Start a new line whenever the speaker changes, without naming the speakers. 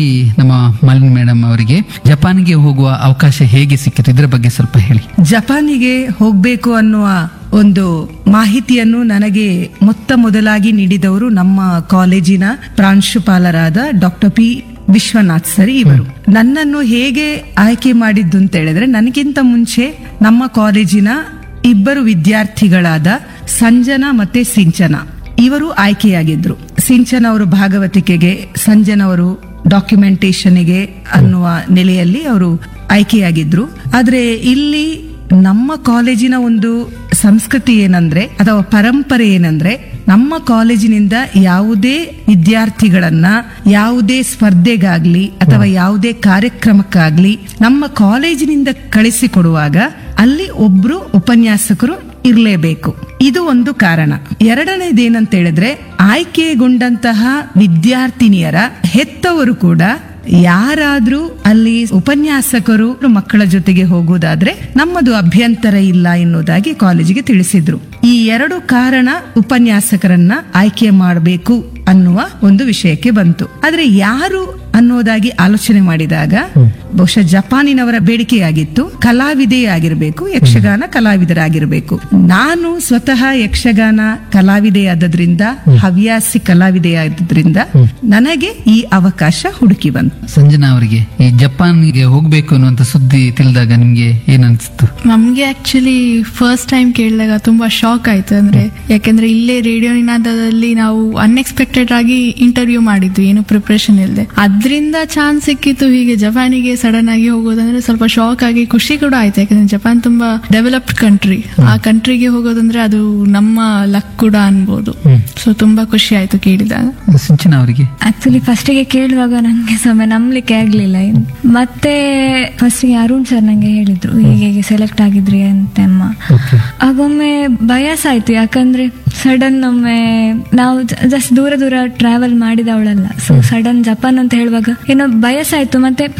ಈ ನಮ್ಮ ಮಾಲಿನಿ ಮೇಡಮ್ ಅವರಿಗೆ ಜಪಾನ್ಗೆ ಹೋಗುವ ಅವಕಾಶ ಹೇಗೆ ಸಿಕ್ಕಿತು ಇದರ ಬಗ್ಗೆ ಸ್ವಲ್ಪ ಹೇಳಿ
ಜಪಾನಿಗೆ ಹೋಗ್ಬೇಕು ಅನ್ನುವ ಒಂದು ಮಾಹಿತಿಯನ್ನು ನನಗೆ ಮೊತ್ತ ಮೊದಲಾಗಿ ನೀಡಿದವರು ನಮ್ಮ ಕಾಲೇಜಿನ ಪ್ರಾಂಶುಪಾಲರಾದ ಡಾಕ್ಟರ್ ಪಿ ವಿಶ್ವನಾಥ್ ಸರ್ ಇವರು ನನ್ನನ್ನು ಹೇಗೆ ಆಯ್ಕೆ ಮಾಡಿದ್ದು ಅಂತ ಹೇಳಿದ್ರೆ ನನಗಿಂತ ಮುಂಚೆ ನಮ್ಮ ಕಾಲೇಜಿನ ಇಬ್ಬರು ವಿದ್ಯಾರ್ಥಿಗಳಾದ ಸಂಜನಾ ಮತ್ತೆ ಸಿಂಚನ ಇವರು ಆಯ್ಕೆಯಾಗಿದ್ರು ಸಿಂಚನ ಅವರು ಭಾಗವತಿಕೆಗೆ ಸಂಜನ ಅವರು ಡಾಕ್ಯುಮೆಂಟೇಶನ್ಗೆ ಅನ್ನುವ ನೆಲೆಯಲ್ಲಿ ಅವರು ಆಯ್ಕೆಯಾಗಿದ್ರು ಆದ್ರೆ ಇಲ್ಲಿ ನಮ್ಮ ಕಾಲೇಜಿನ ಒಂದು ಸಂಸ್ಕೃತಿ ಏನಂದ್ರೆ ಅಥವಾ ಪರಂಪರೆ ಏನಂದ್ರೆ ನಮ್ಮ ಕಾಲೇಜಿನಿಂದ ಯಾವುದೇ ವಿದ್ಯಾರ್ಥಿಗಳನ್ನ ಯಾವುದೇ ಸ್ಪರ್ಧೆಗಾಗ್ಲಿ ಅಥವಾ ಯಾವುದೇ ಕಾರ್ಯಕ್ರಮಕ್ಕಾಗ್ಲಿ ನಮ್ಮ ಕಾಲೇಜಿನಿಂದ ಕಳಿಸಿಕೊಡುವಾಗ ಅಲ್ಲಿ ಒಬ್ರು ಉಪನ್ಯಾಸಕರು ಇರಲೇಬೇಕು ಇದು ಒಂದು ಕಾರಣ ಎರಡನೇದೇನಂತ ಹೇಳಿದ್ರೆ ಆಯ್ಕೆಗೊಂಡಂತಹ ವಿದ್ಯಾರ್ಥಿನಿಯರ ಹೆತ್ತವರು ಕೂಡ ಯಾರಾದ್ರೂ ಅಲ್ಲಿ ಉಪನ್ಯಾಸಕರು ಮಕ್ಕಳ ಜೊತೆಗೆ ಹೋಗುವುದಾದ್ರೆ ನಮ್ಮದು ಅಭ್ಯಂತರ ಇಲ್ಲ ಎನ್ನುವುದಾಗಿ ಕಾಲೇಜಿಗೆ ತಿಳಿಸಿದ್ರು ಈ ಎರಡು ಕಾರಣ ಉಪನ್ಯಾಸಕರನ್ನ ಆಯ್ಕೆ ಮಾಡಬೇಕು ಅನ್ನುವ ಒಂದು ವಿಷಯಕ್ಕೆ ಬಂತು ಆದ್ರೆ ಯಾರು ಅನ್ನೋದಾಗಿ ಆಲೋಚನೆ ಮಾಡಿದಾಗ ಬಹುಶಃ ಜಪಾನಿನವರ ಬೇಡಿಕೆಯಾಗಿತ್ತು ಕಲಾವಿದೆಯಾಗಿರ್ಬೇಕು ಯಕ್ಷಗಾನ ಕಲಾವಿದರಾಗಿರ್ಬೇಕು ನಾನು ಸ್ವತಃ ಯಕ್ಷಗಾನ ಕಲಾವಿದೆಯಾದದ್ರಿಂದ ಹವ್ಯಾಸಿ ಕಲಾವಿದೆಯಾದ್ರಿಂದ ನನಗೆ ಈ ಅವಕಾಶ ಹುಡುಕಿ ಬಂತು
ಸಂಜನಾ ಅವರಿಗೆ ಈ ಜಪಾನ್ಗೆ ಹೋಗ್ಬೇಕು ಅನ್ನುವಂತ ಸುದ್ದಿ ತಿಳಿದಾಗ ನಿಮ್ಗೆ ಏನನ್ಸ್ತು
ನಮ್ಗೆ ಆಕ್ಚುಲಿ ಫಸ್ಟ್ ಟೈಮ್ ಕೇಳಿದಾಗ ತುಂಬಾ ಶಾಕ್ ಆಯ್ತು ಅಂದ್ರೆ ಯಾಕೆಂದ್ರೆ ಇಲ್ಲೇ ರೇಡಿಯೋ ನಿನಾದದಲ್ಲಿ ನಾವು ಅನ್ಎಕ್ಸ್ಪೆಕ್ಟೆಡ್ ಆಗಿ ಇಂಟರ್ವ್ಯೂ ಮಾಡಿದ್ವಿ ಏನು ಪ್ರಿಪರೇಷನ್ ಇಲ್ಲದೆ ಅದ್ರಿಂದ ಚಾನ್ಸ್ ಸಿಕ್ಕಿತ್ತು ಹೀಗೆ ಜಪಾನಿಗೆ ಸಡನ್ ಆಗಿ ಹೋಗೋದಂದ್ರೆ ಸ್ವಲ್ಪ ಶಾಕ್ ಆಗಿ ಖುಷಿ ಕೂಡ ಆಯ್ತು ಯಾಕಂದ್ರೆ ಜಪಾನ್ ತುಂಬಾ ಡೆವಲಪ್ಡ್ ಕಂಟ್ರಿ ಆ ಕಂಟ್ರಿಗೆ ಹೋಗೋದಂದ್ರೆ ಅದು ನಮ್ಮ ಲಕ್ ಕೂಡ ಅನ್ಬೋದು ಸೊ ತುಂಬಾ ಖುಷಿ ಆಯ್ತು ಕೇಳಿದಾಗ
ಸಿಂಚನಾ ಅವರಿಗೆ
ಆಕ್ಚುಲಿ ಫಸ್ಟಿಗೆ ಕೇಳುವಾಗ ನಂಗೆ ಸಮಯ ನಂಬಲಿಕ್ಕೆ ಆಗ್ಲಿಲ್ಲ ಮತ್ತೆ ಫಸ್ಟಿಗೆ ಅರುಣ್ ಸರ್ ನಂಗೆ ಹೇಳಿದ್ರು ಹೀಗೆ ಹೀಗೆ ಸೆಲೆಕ್ಟ್ ಆಗಿದ್ರಿ ಅಂತ ಅಮ್ಮ
ಓಕೆ
ಆಗೊಮ್ಮೆ ಭಯಸ ಆಯ್ತು ಯಾಕಂದ್ರೆ ಸಡನ್ ಒಮ್ಮೆ ನಾವು ಜಸ್ಟ್ ದೂರ ದೂರ ಟ್ರಾವೆಲ್ ಮಾಡಿದವಳಲ್ಲ ಸೊ ಸಡನ್ ಜಪಾನ್ ಅಂತ ಹೇಳುವಾಗ ಏನೋ ಭಯಸ ಆಯ್ತು ಮತ್ತೆ